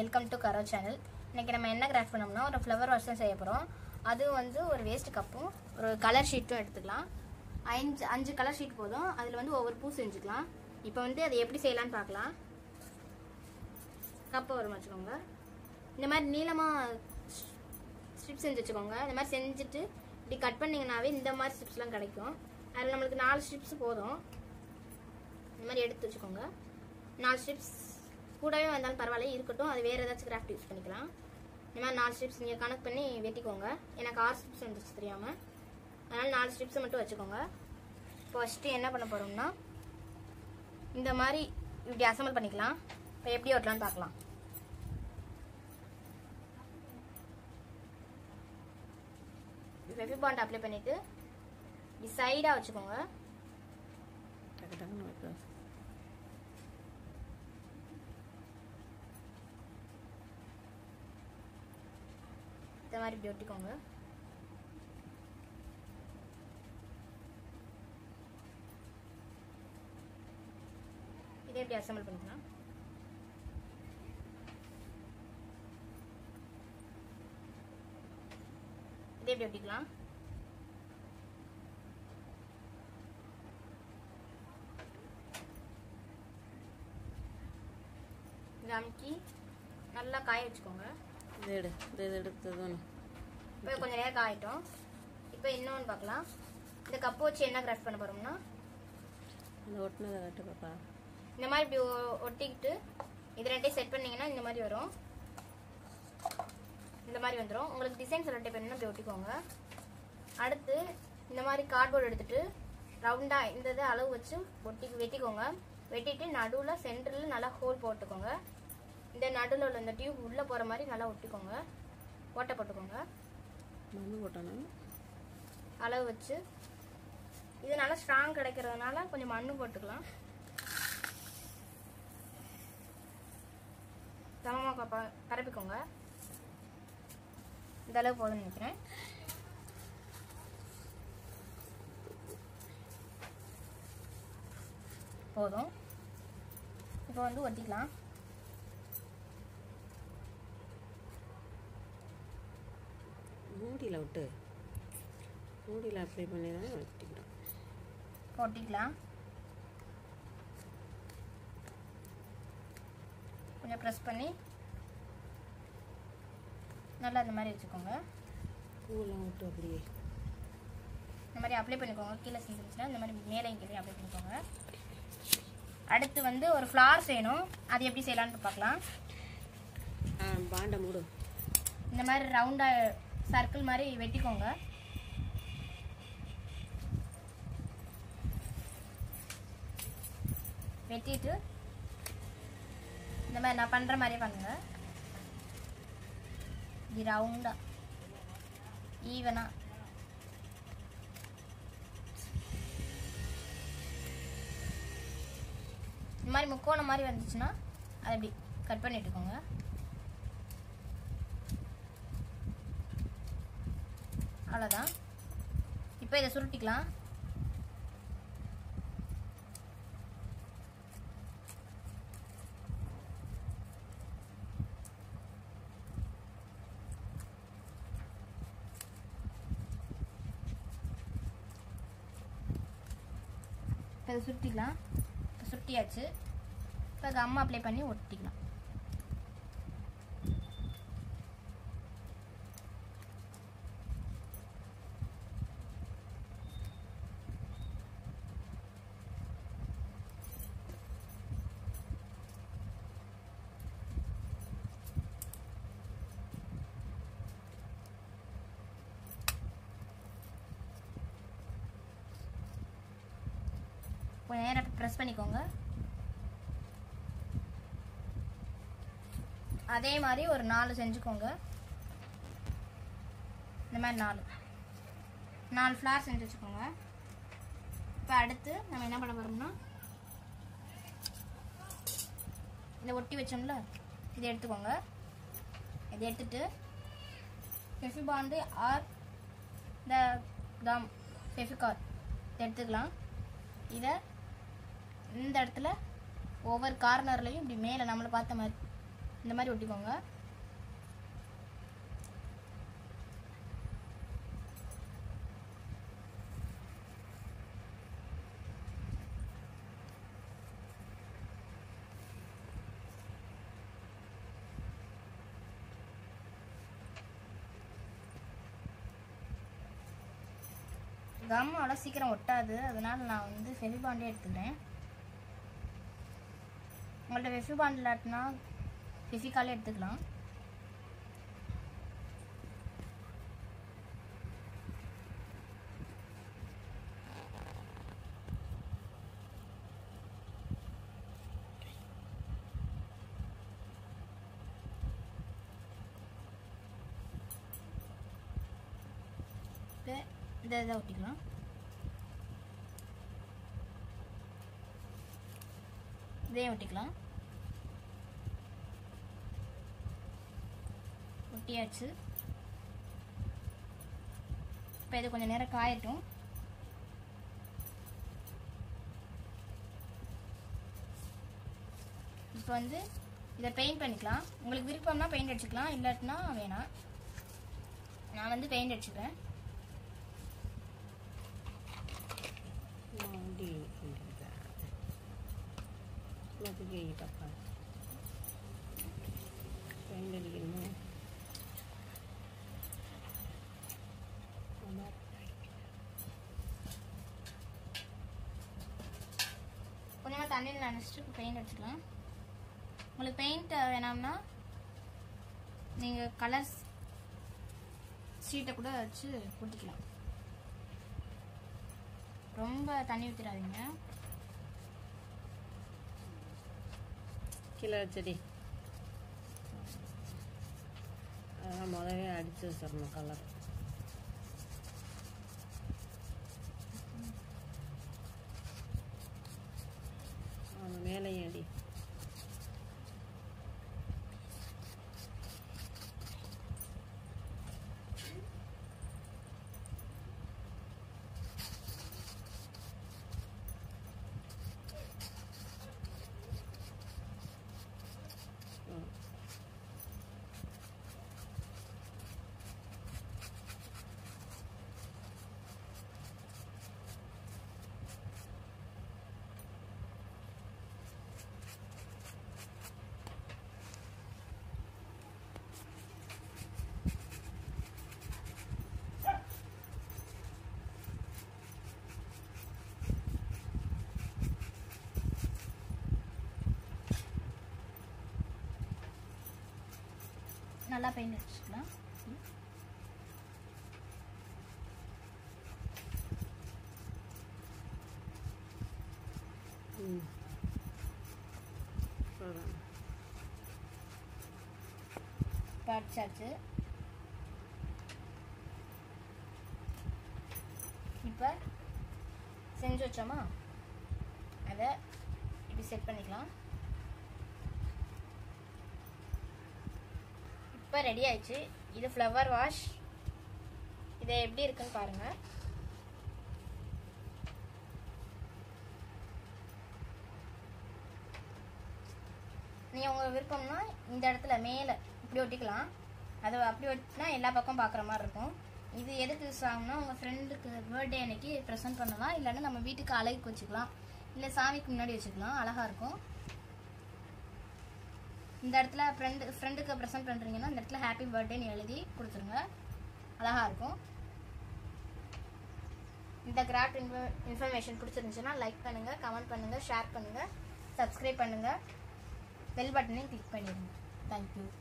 Welcome to கரோ channel இன்னைக்கு நம்ம என்ன கிராஃப்ட் பண்ணோம்னா ஒரு ஃப்ளவர் வாஷ் தான் செய்ய போகிறோம் அது வந்து ஒரு வேஸ்ட் கப்பும் ஒரு கலர் ஷீட்டும் எடுத்துக்கலாம் அஞ்சு அஞ்சு கலர் ஷீட் போதும் அதில் வந்து ஒவ்வொரு பூ செஞ்சுக்கலாம் இப்போ வந்து அதை எப்படி செய்யலாம்னு பார்க்கலாம் கப்பை வரும் வச்சுக்கோங்க இந்த மாதிரி நீளமாக ஸ்ட்ரிப்ஸ் செஞ்சு வச்சுக்கோங்க இந்த மாதிரி செஞ்சுட்டு இப்படி கட் பண்ணிங்கனாவே இந்த மாதிரி ஸ்ட்ரிப்ஸ்லாம் கிடைக்கும் அதில் நம்மளுக்கு நாலு ஸ்ட்ரிப்ஸ் போதும் இந்த மாதிரி எடுத்து வச்சுக்கோங்க நாலு ஸ்ட்ரிப்ஸ் கூடவே வந்தாலும் பரவாயில்ல இருக்கட்டும் அது வேறு ஏதாச்சும் கிராஃப்ட் யூஸ் பண்ணிக்கலாம் இந்த மாதிரி நாலு ஸ்ட்ரிப்ஸ் நீங்கள் கணக்கு பண்ணி வெட்டிக்கோங்க எனக்கு ஆறு ஸ்ட்ரிப்ஸ் வந்துச்சு தெரியாமல் அதனால் நாலு ஸ்ட்ரிப்ஸை மட்டும் வச்சுக்கோங்க இப்போ ஃபஸ்ட்டு என்ன பண்ண போகிறோம்னா இந்த மாதிரி இப்படி அசம்பிள் பண்ணிக்கலாம் இப்போ எப்படி ஓட்டலாம்னு பார்க்கலாம் வெஃபி பாண்ட் அப்ளை பண்ணிவிட்டு இப்படி சைடாக வச்சுக்கோங்க டக்கு டக்குன்னு வைக்கலாம் இந்த மாதிரி இப்படி ஒட்டிக்கோங்க இதே இப்படி அசம்பிள் பண்ணிக்கலாம் இதே இப்படி ஒட்டிக்கலாம் இதை அமுக்கி நல்லா காய வச்சுக்கோங்க இது எடு இது இது எடுத்தது ஒன்று இப்போ கொஞ்ச நேரம் காயட்டும் இப்போ இன்னொன்று பார்க்கலாம் இந்த கப்பு வச்சு என்ன கிராஃப்ட் பண்ண போகிறோம்னா அந்த ஒட்டினதை கட்டு பாப்பா இந்த மாதிரி இப்படி ஒ- ஒட்டிக்கிட்டு இது ரெண்டையும் செட் பண்ணீங்கன்னா இந்த மாதிரி வரும் இந்த மாதிரி வந்துடும் உங்களுக்கு டிசைன் செலக்ட் பண்ணணும் இப்படி ஒட்டிக்கோங்க அடுத்து இந்த மாதிரி கார்ட்போர்டு எடுத்துட்டு ரவுண்டாக இந்த இதை அளவு வச்சு ஒட்டி வெட்டிக்கோங்க வெட்டிட்டு நடுவில் சென்டரில் நல்லா ஹோல் போட்டுக்கோங்க இந்த நடுவில் உள்ள இந்த டியூப் உள்ளே போகிற மாதிரி நல்லா ஒட்டிக்கோங்க ஓட்டை போட்டுக்கோங்க மண்ணு போட்டணும் அளவு வச்சு இது நல்லா ஸ்ட்ராங் கிடைக்கிறதுனால கொஞ்சம் மண்ணு போட்டுக்கலாம் சமமாக ப- பரப்பிக்கோங்க இந்த அளவு போதும்னு நினைக்கிறேன் போதும் இப்போ வந்து ஒட்டிக்கலாம் மூடியில் விட்டு மூடியில் அப்ளை பண்ணி தான் வெட்டிக்கிறோம் ஒட்டிக்கலாம் கொஞ்சம் ப்ரெஸ் பண்ணி நல்லா இந்த மாதிரி வச்சுக்கோங்க பூவெல்லாம் விட்டு அப்படியே இந்த மாதிரி அப்ளை பண்ணிக்கோங்க கீழே செஞ்சிருச்சுன்னா இந்த மாதிரி மேலே கீழே அப்ளை பண்ணிக்கோங்க அடுத்து வந்து ஒரு ஃப்ளார் செய்யணும் அது எப்படி செய்யலாம்னு பார்க்கலாம் ஆ பாண்டை மூடு இந்த மாதிரி ரவுண்டாக சர்க்கிள் மாதிரி வெட்டிக்கோங்க வெட்டிட்டு இந்த மாதிரி நான் பண்ணுற மாதிரியே பண்ணுங்க இது ரவுண்டாக ஈவனாக இந்த மாதிரி முக்கோணம் மாதிரி வந்துச்சுன்னா அதை இப்படி கட் பண்ணி விட்டுக்கோங்க அவ்வளோதான் இப்போ இதை சுருட்டிக்கலாம் இப்போ இதை சுருட்டிக்கலாம் இப்போ சுருட்டியாச்சு இப்போ கம்மு அப்ளை பண்ணி ஒட்டிக்கலாம் கொஞ்சம் நேரம் ப்ரெஸ் பண்ணிக்கோங்க அதே மாதிரி ஒரு நாலு செஞ்சுக்கோங்க இந்த மாதிரி நாலு நாலு ஃப்ளார் செஞ்சு வச்சுக்கோங்க இப்போ அடுத்து நம்ம என்ன பண்ண போகிறோம்னா இதை ஒட்டி வச்சோம்ல இதை எடுத்துக்கோங்க இதை எடுத்துட்டு ஃபெஃபி பாண்டு ஆர் இந்த கம் ஃபெஃபிகார் இதை எடுத்துக்கலாம் இதை இந்த இடத்துல ஒவ்வொரு கார்னர்லையும் இப்படி மேலே நம்மளை பார்த்த மாதிரி இந்த மாதிரி ஒட்டிக்கோங்க கம் அவ்வளோ சீக்கிரம் ஒட்டாது அதனால நான் வந்து ஃபெவிபாண்டே எடுத்துக்கிறேன் உங்கள்ட்ட ஃபெவிபாண்ட் இல்லாட்டினா ஃபெவிகாலே எடுத்துக்கலாம் இப்போ இதை இதை ஒட்டிக்கலாம் இதையும் ஒட்டிக்கலாம் ஒட்டியாச்சு இப்போ இது கொஞ்சம் நேரம் காயட்டும் இப்போ வந்து இதை பெயிண்ட் பண்ணிக்கலாம் உங்களுக்கு விருப்பம்னா பெயிண்ட் அடிச்சுக்கலாம் இல்லாட்டினா வேணாம் நான் வந்து பெயிண்ட் அடிச்சுக்கிறேன் மாடி உனக்கு கேட்டப்பா பெயிண்ட் அடிக்கணுமா ஆமாம். கொஞ்சமாக தண்ணியில் நினச்சிட்டு பெயிண்ட் அடிச்சுக்கலாம் உங்களுக்கு பெயிண்ட் வேணாம்னா நீங்கள் கலர்ஸ் ஷீட்டை கூட வச்சு ஊற்றிக்கலாம் ரொம்ப தண்ணி ஊற்றிடாதீங்க கீழே வச்சடி அதெல்லாம் முதவே அடிச்சு வச்சிடணும் கலர் அவன் மேலையும் அடி ம். நல்லா பெயிண்ட் அடிச்சுக்கலாம் ம் அவ்வளோதான் இப்போ அடிச்சாச்சு இப்போ செஞ்சு வச்சோமா அதை இப்படி செட் பண்ணிக்கலாம் இப்போ ரெடி ஆயிடுச்சு இது ஃப்ளவர் வாஷ் இதை எப்படி இருக்குன்னு பாருங்க நீ உங்க விருப்பம்னா இந்த இடத்துல மேலே இப்படி ஒட்டிக்கலாம் அதை அப்படி ஒட்டினா எல்லா பக்கம் பார்க்குற மாதிரி இருக்கும் இது எதுக்கு யூஸ் ஆகும்னா உங்கள் ஃப்ரெண்டுக்கு பர்த்டே அன்னைக்கு ப்ரெசென்ட் பண்ணலாம் இல்லைன்னா நம்ம வீட்டுக்கு அழகுக்கு வச்சுக்கலாம் இல்லை சாமிக்கு முன்னாடி வச்சுக்கலாம் அழகாக இருக்கும் இந்த இடத்துல ஃப்ரெண்டு ஃப்ரெண்டுக்கு ப்ரெசென்ட் பண்ணுறீங்கன்னா இந்த இடத்துல ஹாப்பி பர்த்டேன்னு எழுதி கொடுத்துருங்க அழகாக இருக்கும் இந்த கிராஃப்ட் இன்ஃப இன்ஃபர்மேஷன் பிடிச்சிருந்துச்சுன்னா லைக் பண்ணுங்கள் கமெண்ட் பண்ணுங்கள் ஷேர் பண்ணுங்கள் சப்ஸ்கிரைப் பண்ணுங்கள் பெல் பட்டனையும் கிளிக் பண்ணிடுங்க தேங்க்யூ